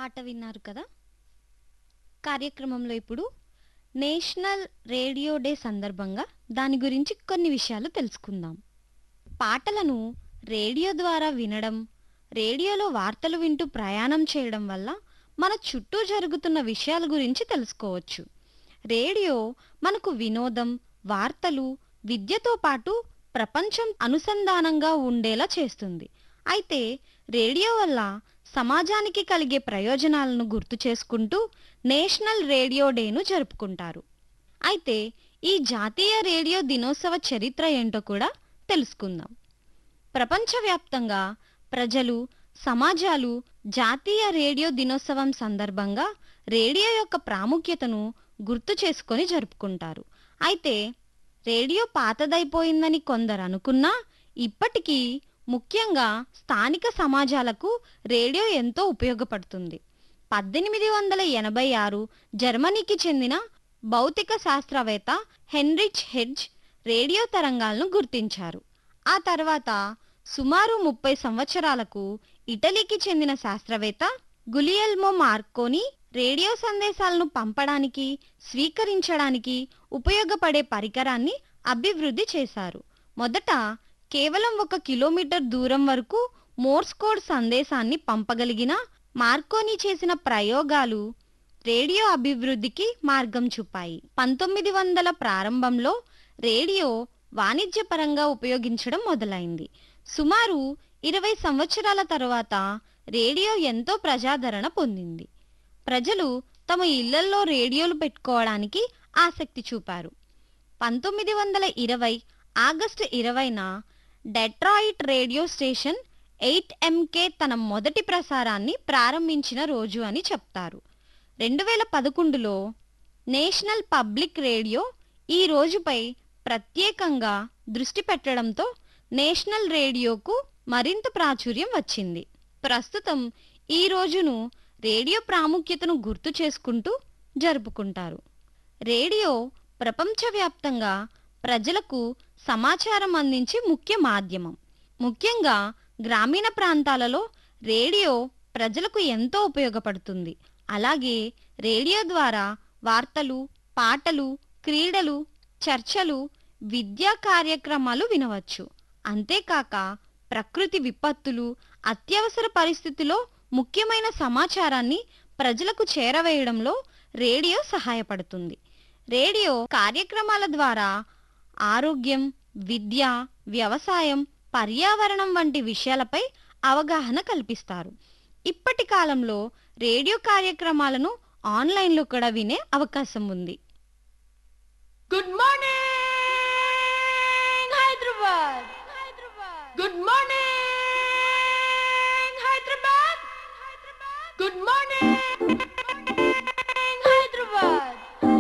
పాట విన్నారు కదా కార్యక్రమంలో ఇప్పుడు నేషనల్ రేడియో డే సందర్భంగా దాని గురించి కొన్ని విషయాలు తెలుసుకుందాం పాటలను రేడియో ద్వారా వినడం రేడియోలో వార్తలు వింటూ ప్రయాణం చేయడం వల్ల మన చుట్టూ జరుగుతున్న విషయాల గురించి తెలుసుకోవచ్చు రేడియో మనకు వినోదం వార్తలు విద్యతో పాటు ప్రపంచం అనుసంధానంగా ఉండేలా చేస్తుంది అయితే రేడియో వల్ల సమాజానికి కలిగే ప్రయోజనాలను గుర్తు చేసుకుంటూ నేషనల్ రేడియో డేను జరుపుకుంటారు అయితే ఈ జాతీయ రేడియో దినోత్సవ చరిత్ర ఏంటో కూడా తెలుసుకుందాం ప్రపంచవ్యాప్తంగా ప్రజలు సమాజాలు జాతీయ రేడియో దినోత్సవం సందర్భంగా రేడియో యొక్క ప్రాముఖ్యతను గుర్తు చేసుకొని జరుపుకుంటారు అయితే రేడియో పాతదైపోయిందని కొందరు అనుకున్నా ఇప్పటికీ ముఖ్యంగా స్థానిక సమాజాలకు రేడియో ఎంతో ఉపయోగపడుతుంది పద్దెనిమిది వందల ఎనభై ఆరు జర్మనీకి చెందిన భౌతిక శాస్త్రవేత్త హెన్రిచ్ హెడ్జ్ రేడియో తరంగాలను గుర్తించారు ఆ తర్వాత సుమారు ముప్పై సంవత్సరాలకు ఇటలీకి చెందిన శాస్త్రవేత్త గులియల్మో మార్కోని రేడియో సందేశాలను పంపడానికి స్వీకరించడానికి ఉపయోగపడే పరికరాన్ని అభివృద్ధి చేశారు మొదట కేవలం ఒక కిలోమీటర్ దూరం వరకు మోర్స్ కోడ్ సందేశాన్ని పంపగలిగిన మార్కోని చేసిన ప్రయోగాలు రేడియో అభివృద్ధికి మార్గం చూపాయి పంతొమ్మిది వందల ప్రారంభంలో రేడియో వాణిజ్యపరంగా ఉపయోగించడం మొదలైంది సుమారు ఇరవై సంవత్సరాల తర్వాత రేడియో ఎంతో ప్రజాదరణ పొందింది ప్రజలు తమ ఇళ్లల్లో రేడియోలు పెట్టుకోవడానికి ఆసక్తి చూపారు పంతొమ్మిది వందల ఇరవై ఆగస్టు ఇరవైన Detroit radio station eight MK తన మొదటి ప్రసారాన్ని ప్రారంభించిన రోజు అని చెప్తారు రెండు వేల పదకొండులో నేషనల్ పబ్లిక్ రేడియో ఈ రోజుపై ప్రత్యేకంగా దృష్టి పెట్టడంతో నేషనల్ రేడియోకు మరింత ప్రాచుర్యం వచ్చింది ప్రస్తుతం ఈ రోజును రేడియో ప్రాముఖ్యతను గుర్తు చేసుకుంటూ జరుపుకుంటారు రేడియో ప్రపంచవ్యాప్తంగా ప్రజలకు సమాచారం అందించే ముఖ్య మాధ్యమం ముఖ్యంగా గ్రామీణ ప్రాంతాలలో రేడియో ప్రజలకు ఎంతో ఉపయోగపడుతుంది అలాగే రేడియో ద్వారా వార్తలు పాటలు క్రీడలు చర్చలు విద్యా కార్యక్రమాలు వినవచ్చు అంతేకాక ప్రకృతి విపత్తులు అత్యవసర పరిస్థితిలో ముఖ్యమైన సమాచారాన్ని ప్రజలకు చేరవేయడంలో రేడియో సహాయపడుతుంది రేడియో కార్యక్రమాల ద్వారా ఆరోగ్యం విద్య వ్యవసాయం పర్యావరణం వంటి విషయాలపై అవగాహన కల్పిస్తారు ఇప్పటి కాలంలో రేడియో కార్యక్రమాలను ఆన్లైన్లో కూడా వినే అవకాశం ఉంది good morning Hyderabad good morning Hyderabad good morning